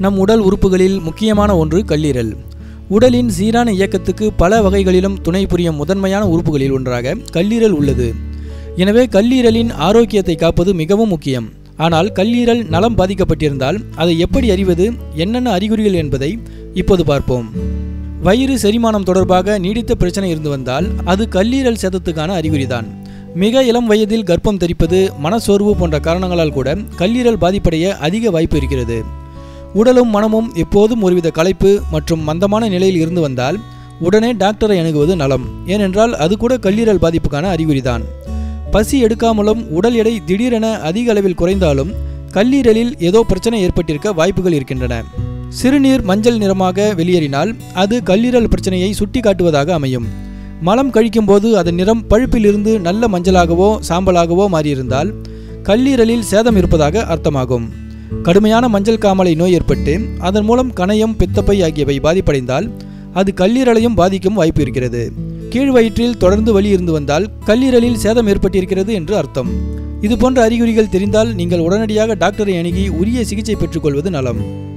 நம் உடல் உறுப்புகளில் முக்கியமான ஒன்று கல்லீரல் உடலின் சீரான இயக்கத்துக்கு பல வகைகளிலும் துணை புரியும் முதன்மையான உறுப்புகளில் ஒன்றாக கல்லீரல் உள்ளது எனவே கல்லீரலின் ஆரோக்கியத்தை காப்பது மிகவும் முக்கியம் ஆனால் கல்லீரல் நலம் பாதிக்கப்பட்டிருந்தால் அதை எப்படி அறிவது என்னென்ன அறிகுறிகள் என்பதை இப்போது பார்ப்போம் வயிறு செரிமானம் தொடர்பாக நீடித்த பிரச்சனை இருந்து வந்தால் அது கல்லீரல் சேதத்துக்கான அறிகுறிதான் மிக இளம் வயதில் கர்ப்பம் தரிப்பது மனசோர்வு போன்ற காரணங்களால் கூட கல்லீரல் பாதிப்படைய அதிக வாய்ப்பு இருக்கிறது உடலும் மனமும் எப்போதும் ஒருவித களைப்பு மற்றும் மந்தமான நிலையில் இருந்து வந்தால் உடனே டாக்டரை அணுகுவது நலம் ஏனென்றால் அது கூட கல்லீரல் பாதிப்புக்கான அறிகுறிதான் பசி எடுக்காமலும் உடல் எடை திடீரென அதிக அளவில் குறைந்தாலும் கல்லீரலில் ஏதோ பிரச்சனை ஏற்பட்டிருக்க வாய்ப்புகள் இருக்கின்றன சிறுநீர் மஞ்சள் நிறமாக வெளியேறினால் அது கல்லீரல் பிரச்சனையை சுட்டி காட்டுவதாக அமையும் மலம் கழிக்கும்போது அதன் நிறம் பழுப்பிலிருந்து நல்ல மஞ்சளாகவோ சாம்பலாகவோ மாறியிருந்தால் கல்லீரலில் சேதம் இருப்பதாக அர்த்தமாகும் கடுமையான மஞ்சள் காமலை நோய் ஏற்பட்டு அதன் மூலம் கணையம் பித்தப்பை ஆகியவை பாதிப்படைந்தால் அது கல்லீரலையும் பாதிக்கும் வாய்ப்பு இருக்கிறது கீழ் வயிற்றில் தொடர்ந்து வலி இருந்து வந்தால் கல்லீரலில் சேதம் ஏற்பட்டிருக்கிறது என்று அர்த்தம் இது போன்ற அறிகுறிகள் தெரிந்தால் நீங்கள் உடனடியாக டாக்டரை அணுகி உரிய சிகிச்சை பெற்றுக்கொள்வது நலம்